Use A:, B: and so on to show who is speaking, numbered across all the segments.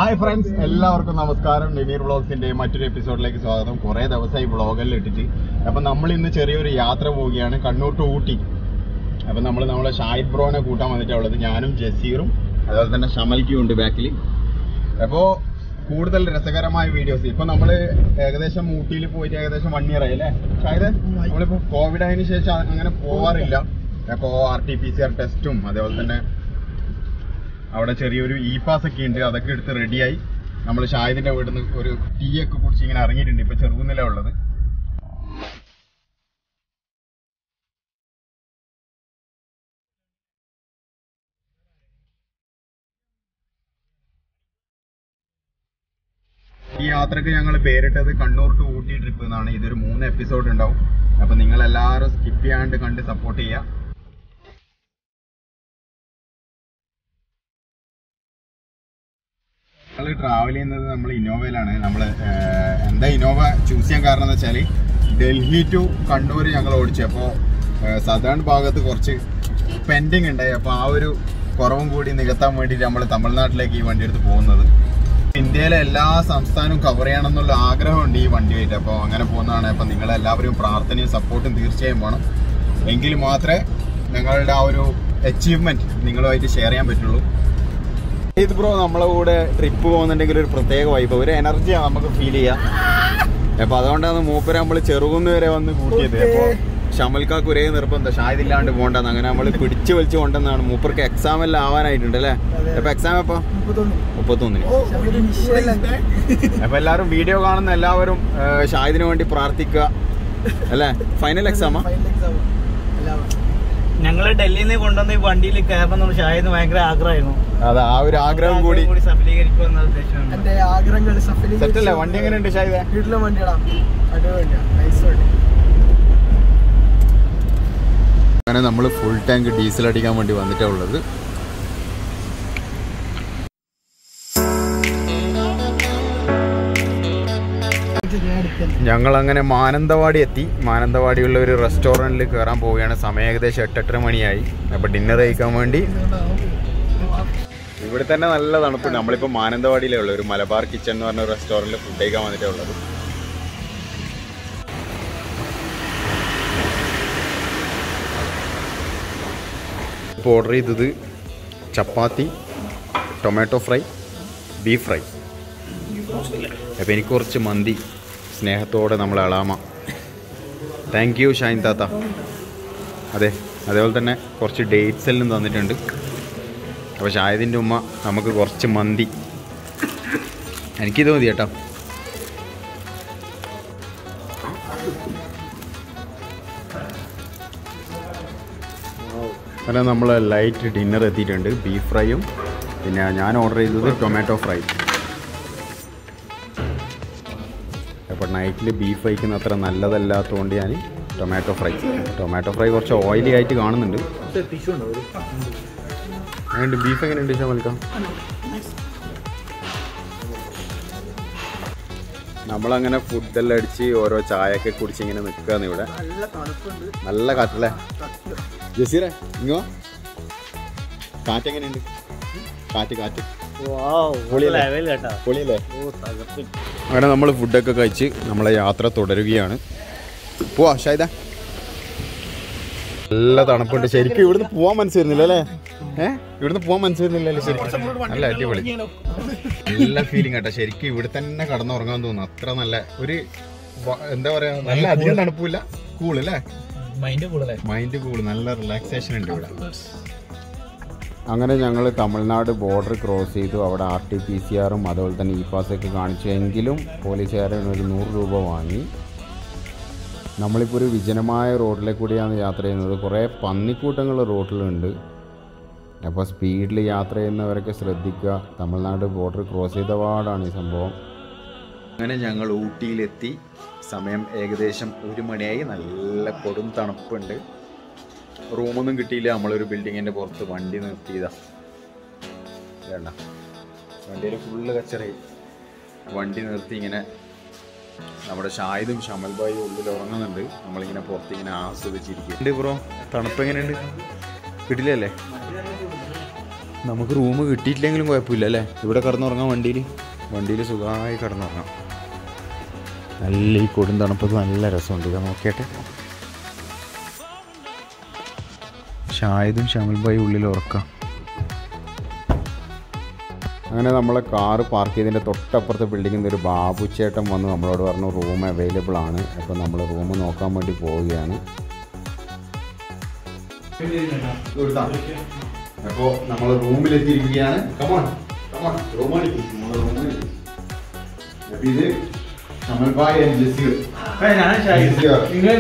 A: Hi friends എല്ലാവർക്കും നമസ്കാരം നിമീർ വ്ളോഗ്സിന്റെ മറ്റൊരു എപ്പിസോഡിലേക്ക് സ്വാഗതം കുറെ ദിവസമായി വ്ളോഗെല്ലാം ഇട്ടിട്ട് അപ്പൊ നമ്മൾ ഇന്ന് ചെറിയൊരു യാത്ര പോവുകയാണ് കണ്ണൂർ ടു ഊട്ടി അപ്പൊ നമ്മൾ നമ്മളെ ഷാഹിദ് ബ്രോനെ കൂട്ടാൻ വന്നിട്ടുള്ളത് ഞാനും ജസീറും അതുപോലെ തന്നെ ഷമൽക്കും ഉണ്ട് ബാക്കിൽ അപ്പോ കൂടുതൽ രസകരമായ വീഡിയോസ് ഇപ്പൊ നമ്മള് ഏകദേശം ഊട്ടിയിൽ പോയിട്ട് ഏകദേശം വൺ ഇയർ ആയി അല്ലേ ഷാഹിദ് നമ്മളിപ്പോ കോവിഡ് ആയതിനു ശേഷം അങ്ങനെ പോവാറില്ല അപ്പോ R T P C R ടെസ്റ്റും അതേപോലെ തന്നെ അവിടെ ചെറിയൊരു ഇ പാസ് ഒക്കെ ഉണ്ട് അതൊക്കെ എടുത്ത് റെഡിയായി നമ്മൾ ഷാഹിദിന്റെ വീട്ടിൽ നിന്ന് ഒരു ടീ ഒക്കെ കുടിച്ച് ഇങ്ങനെ ഇറങ്ങിയിട്ടുണ്ട് ഇപ്പൊ ചെറുകുന്നില ഉള്ളത് ഈ യാത്രക്ക് ഞങ്ങൾ പേരിട്ടത് കണ്ണൂർ ടു ഊട്ടി ട്രിപ്പ് എന്നാണ് ഇതൊരു മൂന്ന് എപ്പിസോഡ് ഉണ്ടാവും അപ്പൊ നിങ്ങൾ എല്ലാവരും സ്കിപ്പ് ചെയ്യാണ്ട് കണ്ട് സപ്പോർട്ട് ചെയ്യുക ഞങ്ങൾ ട്രാവൽ ചെയ്യുന്നത് നമ്മൾ ഇന്നോവയിലാണ് നമ്മൾ എന്താ ഇന്നോവ ചൂസ് ചെയ്യാൻ കാരണം എന്ന് വെച്ചാൽ ഡൽഹി ടു കണ്ണൂർ ഞങ്ങൾ ഓടിച്ചു അപ്പോൾ സദേൺ ഭാഗത്ത് കുറച്ച് പെൻഡിങ് ഉണ്ടായി അപ്പോൾ ആ ഒരു കുറവും കൂടി നികത്താൻ വേണ്ടിയിട്ട് നമ്മൾ തമിഴ്നാട്ടിലേക്ക് ഈ വണ്ടി എടുത്ത് പോകുന്നത് ഇന്ത്യയിലെ എല്ലാ സംസ്ഥാനവും കവർ ചെയ്യണം എന്നുള്ള ആഗ്രഹമുണ്ട് ഈ വണ്ടിയായിട്ട് അപ്പോൾ അങ്ങനെ പോകുന്നതാണ് അപ്പോൾ നിങ്ങളെല്ലാവരും പ്രാർത്ഥനയും സപ്പോർട്ടും തീർച്ചയായും വേണം എങ്കിൽ മാത്രമേ ഞങ്ങളുടെ ആ ഒരു അച്ചീവ്മെന്റ് നിങ്ങളുമായിട്ട് ഷെയർ ചെയ്യാൻ പറ്റുള്ളൂ ഇത് ബ്രോ നമ്മളെ കൂടെ ട്രിപ്പ് പോകുന്നുണ്ടെങ്കിൽ ഒരു പ്രത്യേക വൈബ് ഒരു എനർജിയാണ് നമുക്ക് ഫീൽ ചെയ്യാം അപ്പൊ അതുകൊണ്ടാണ് മൂപ്പര് നമ്മൾ ചെറുകുന്ന് വരെ വന്ന് കൂട്ടിയത് അപ്പൊ ഷമൽക്കാക്ക് ഒരേ നിർബന്ധം ഷായതില്ലാണ്ട് പോകണ്ടെന്ന് അങ്ങനെ നമ്മൾ പിടിച്ചു വലിച്ചു കൊണ്ടെന്നാണ് മൂപ്പർക്ക് എക്സാം എല്ലാം ആവാനായിട്ടുണ്ട് അല്ലേ അപ്പൊ എക്സാം എപ്പോ മുപ്പത്തൊന്നിന് അപ്പൊ എല്ലാവരും വീഡിയോ കാണുന്ന എല്ലാവരും ഏഹ്, ഷാഹിദിന് വേണ്ടി പ്രാർത്ഥിക്കുക അല്ലേ ഫൈനൽ എക്സാമാ
B: ഞങ്ങള് ഡൽഹിയിൽ നിന്ന് കൊണ്ടുവന്ന ഈ വണ്ടിയിൽ കയറണം എന്ന് ഷായത് ഭയങ്കര ആഗ്രഹമായിരുന്നു
A: അതെ ആ ഒരു ആഗ്രഹം കൂടി
B: കൂടി സഫലീകരിക്കുമെന്ന ഉദ്ദേശമാണ്
C: എന്റെ ആഗ്രഹങ്ങൾ സഫലീകരിച്ചു.
A: സെറ്റല്ലേ വണ്ടി എങ്ങനെയുണ്ട് ഷാഹിദേ
C: വീട്ടിലെ വണ്ടിയാടാ അടിപൊളിയാ നൈസ് വണ്ടി
A: അങ്ങനെ നമ്മൾ ഫുൾ ടാങ്ക് ഡീസൽ അടിക്കാൻ വേണ്ടി വന്നിട്ടാണ് ഉള്ളത് ഞങ്ങൾ അങ്ങനെ മാനന്തവാടി എത്തി മാനന്തവാടിയുള്ള ഒരു റെസ്റ്റോറൻറ്റിൽ കയറാൻ പോവുകയാണ് സമയം ഏകദേശം എട്ടെട്ടര മണിയായി അപ്പോൾ ഡിന്നർ കഴിക്കാൻ വേണ്ടി ഇവിടെ തന്നെ നല്ല തണുപ്പുണ്ട് നമ്മളിപ്പോൾ മാനന്തവാടിയിലേ ഉള്ളൂ ഒരു മലബാർ കിച്ചൺ എന്ന് പറഞ്ഞ റെസ്റ്റോറൻറ്റിൽ ഫുഡ് കഴിക്കാൻ വന്നിട്ടേ ഉള്ളത് ഇപ്പോൾ ഓർഡർ ചെയ്തത് chapati tomato fry beef fry അപ്പോൾ എനിക്ക് കുറച്ച് മന്തി സ്നേഹത്തോടെ നമ്മൾ അളാമ താങ്ക് യു ഷൈൻ താത്ത അതെ അതേപോലെ തന്നെ കുറച്ച് ഡേറ്റ്സ് എല്ലാം തന്നിട്ടുണ്ട് അപ്പോൾ ഷായദിൻ്റെ ഉമ്മ നമുക്ക് കുറച്ച് മന്തി എനിക്കിത് മതി കേട്ടോ അങ്ങനെ നമ്മൾ ലൈറ്റ് ഡിന്നർ എത്തിയിട്ടുണ്ട് ബീഫ് ഫ്രൈയും പിന്നെ ഞാൻ ഓർഡർ ചെയ്തത് ടൊമാറ്റോ ഫ്രൈ അപ്പോൾ നൈറ്റിൽ ബീഫ് കഴിക്കുന്ന അത്ര നല്ലതല്ലാത്തതുകൊണ്ട് ഞാൻ ടൊമാറ്റോ ഫ്രൈ ടൊമാറ്റോ ഫ്രൈ കുറച്ച് ഓയിലി ആയിട്ട് കാണുന്നുണ്ട് എങ്ങനെയുണ്ട് ബീഫ് എങ്ങനെയുണ്ട് ഷമൽക്ക നമ്മളങ്ങനെ ഫുഡെല്ലാം അടിച്ച് ഓരോ ചായയൊക്കെ കുടിച്ച് ഇങ്ങനെ നിൽക്കുകയാണ് ഇവിടെ
C: നല്ല തണുപ്പുണ്ട്
A: നല്ല കാറ്റല്ലേ ജസീറെ ഇങ്ങോ കാറ്റ് എങ്ങനെയുണ്ട് കാറ്റ് കാറ്റ് പൊളിയല്ലേ?
B: ലെവൽ കേട്ടോ
A: പൊളിയല്ലേ
B: ഓ തകർത്ത്
A: അങ്ങനെ നമ്മൾ ഫുഡൊക്കെ കഴിച്ച് നമ്മളെ യാത്ര തുടരുകയാണ് പോവാ ഷായിദ നല്ല തണുപ്പുണ്ട് ശരിക്കും ഇവിടുന്ന് പോവാൻ മനസ്സിരുന്നില്ല അല്ലേ ഏഹ് ഇവിടുന്ന് പോവാൻ മനസ്സിരുന്നില്ലല്ലേ ശരിക്കും നല്ല അടിപൊളി നല്ല ഫീലിംഗ് കേട്ടോ ശരിക്കും ഇവിടെ തന്നെ കടന്നുറങ്ങാൻ തോന്നുന്നു അത്ര നല്ല ഒരു വ- എന്താ പറയാ നല്ല അധികം തണുപ്പില്ല കൂൾ അല്ലേ
B: മൈൻഡ് കൂടുതലേ
A: മൈൻഡ് കൂൾ നല്ല റിലാക്സേഷൻ ഉണ്ട് ഇവിടെ അങ്ങനെ ഞങ്ങൾ തമിഴ്നാട് ബോർഡർ ക്രോസ് ചെയ്തു അവിടെ ആർ ടി പി സി ആറും അതുപോലെ തന്നെ ഇ പാസ് ഒക്കെ കാണിച്ചു എങ്കിലും പോലീസുകാരൻ ഒരു നൂറ് രൂപ വാങ്ങി നമ്മളിപ്പോൾ ഒരു വിജനമായ റോഡിലെ കൂടിയാണ് യാത്ര ചെയ്യുന്നത് കുറേ പന്നിക്കൂട്ടങ്ങൾ റോഡിലുണ്ട് അപ്പോൾ സ്പീഡിൽ യാത്ര ചെയ്യുന്നവരൊക്കെ ശ്രദ്ധിക്കുക തമിഴ്നാട് ബോർഡർ ക്രോസ് ചെയ്ത പാടാണ് ഈ സംഭവം അങ്ങനെ ഞങ്ങൾ ഊട്ടിയിലെത്തി സമയം ഏകദേശം ഒരു മണിയായി നല്ല കൊടും തണുപ്പുണ്ട് റൂമൊന്നും കിട്ടിയില്ല നമ്മളൊരു ബിൽഡിങ്ങിൻ്റെ പുറത്ത് വണ്ടി നിർത്തിയതാ വേണ്ട വണ്ടിയിൽ ഫുള്ള് കച്ചറായി വണ്ടി നിർത്തി ഇങ്ങനെ നമ്മുടെ ഷാഹിദും ഷമൽ ബായും ഉള്ളിൽ ഉറങ്ങുന്നുണ്ട് നമ്മളിങ്ങനെ പുറത്ത് ഇങ്ങനെ ആസ്വദിച്ചിരിക്കും ബ്രോ തണുപ്പ് എങ്ങനെയുണ്ട് കിട്ടില്ലല്ലേ നമുക്ക് റൂം കിട്ടിയിട്ടില്ലെങ്കിലും കുഴപ്പമില്ല അല്ലേ ഇവിടെ കിടന്നുറങ്ങാം വണ്ടിയിൽ വണ്ടിയിൽ സുഖമായി കിടന്നുറങ്ങാം നല്ല ഈ കൊടും തണുപ്പത്ത് നല്ല രസമുണ്ട് ഇതാ നോക്കിയാട്ടെ ഷായദും ഷമിൽ ഭായി ഉള്ളിൽ ഉറക്കാം അങ്ങനെ നമ്മളെ കാറ് പാർക്ക് ചെയ്തതിൻ്റെ തൊട്ടപ്പുറത്തെ ബിൽഡിങ്ങിൽ നിന്ന് ഒരു ബാബു ചേട്ടൻ വന്ന് നമ്മളോട് പറഞ്ഞു റൂം അവൈലബിൾ ആണ് അപ്പോൾ നമ്മൾ റൂം നോക്കാൻ വേണ്ടി പോവുകയാണ് അപ്പോൾ നമ്മൾ റൂമിലെത്തിയിരിക്കുകയാണ് കമോൺ കമോൺ റൂമിലേക്ക് നമ്മൾ റൂമിലേക്ക് അപ്പോൾ ഇത് ഷമൽ ഭായ് ആൻഡ് ജസീർ
B: ഞാൻ ഷാഹിദ് നിങ്ങൾ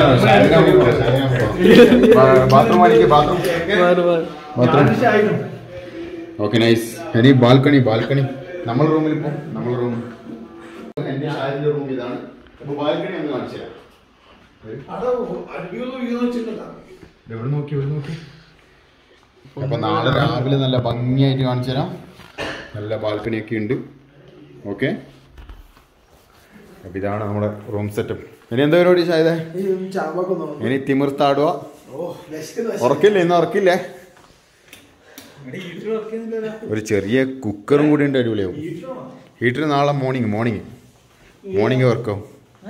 A: ബാത്റൂം ബാത്റൂം
B: ഞാൻ ഷാഹിദും
A: ഓക്കെ നൈസ് ഇനി ബാൽക്കണി ബാൽക്കണി നമ്മൾ റൂമിൽ ഇപ്പോൾ നമ്മൾ റൂം എൻ്റെ ഷാജിൻ്റെ റൂം ഇതാണ് അപ്പോൾ ബാൽക്കണി ഒന്ന് കാണിച്ചു തരാം എവിടെ നോക്കി എവിടെ നോക്കി അപ്പൊ നാളെ രാവിലെ നല്ല ഭംഗിയായിട്ട് കാണിച്ചു തരാം നല്ല ബാൽക്കണി ഒക്കെ ഉണ്ട് ഓക്കെ അപ്പൊ ഇതാണ് നമ്മുടെ റൂം സെറ്റപ്പ് ഇനി എന്താ പരിപാടി ഷായതേ
C: ചാമ്പൊക്കെ നോക്കും
A: ഇനി തിമിർത്താടുക
C: ഓ വിശക്കുന്ന
A: ഉറക്കില്ലേ ഇന്ന് ഉറക്കില്ലേ ഒരു ചെറിയ കുക്കറും കൂടി ഉണ്ട് അടിപൊളിയാവും ഹീറ്റർ നാളെ മോർണിംഗ് മോർണിംഗ് മോർണിംഗ് വർക്കാവും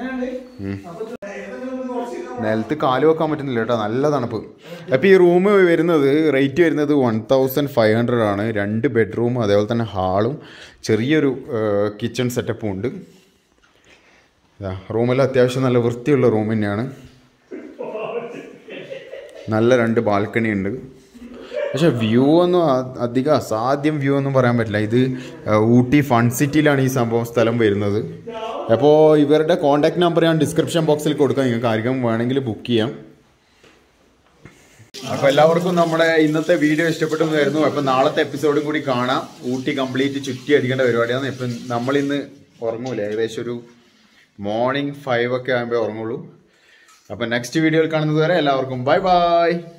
A: നിലത്ത് കാല് വെക്കാൻ പറ്റുന്നില്ല കേട്ടോ നല്ല തണുപ്പ് അപ്പോൾ ഈ റൂം വരുന്നത് റേറ്റ് വരുന്നത് വൺ തൗസൻഡ് ഫൈവ് ഹൺഡ്രഡ് ആണ് രണ്ട് ബെഡ്റൂം അതേപോലെ തന്നെ ഹാളും ചെറിയൊരു കിച്ചൺ സെറ്റപ്പും ഉണ്ട് റൂമെല്ലാം അത്യാവശ്യം നല്ല വൃത്തിയുള്ള റൂം തന്നെയാണ് നല്ല രണ്ട് ബാൽക്കണി ഉണ്ട് പക്ഷെ വ്യൂ ഒന്നും അ- അധികം അസാധ്യം വ്യൂ ഒന്നും പറയാൻ പറ്റില്ല ഇത് ആ, ഊട്ടി ഫൺ സിറ്റിയിലാണ് ഈ സംഭവം സ്ഥലം വരുന്നത് അപ്പോൾ ഇവരുടെ കോൺടാക്ട് നമ്പർ ഞാൻ ഡിസ്ക്രിപ്ഷൻ ബോക്സിൽ കൊടുക്കാം നിങ്ങൾക്ക് ആർക്കും വേണമെങ്കിൽ ബുക്ക് ചെയ്യാം അപ്പോൾ എല്ലാവർക്കും നമ്മുടെ ഇന്നത്തെ വീഡിയോ ഇഷ്ടപ്പെട്ടു എന്നായിരുന്നു അപ്പോൾ നാളത്തെ എപ്പിസോഡും കൂടി കാണാം ഊട്ടി കംപ്ലീറ്റ് ചുറ്റി അടിക്കേണ്ട പരിപാടിയാണ് ഇപ്പം നമ്മളിന്ന് ഉറങ്ങൂല ഏകദേശം ഒരു മോർണിംഗ് ഫൈവ് ഒക്കെ ആകുമ്പോൾ ഉറങ്ങുള്ളൂ അപ്പോൾ നെക്സ്റ്റ് വീഡിയോയിൽ കാണുന്നത് വരെ എല്ലാവർക്കും ബൈ ബൈ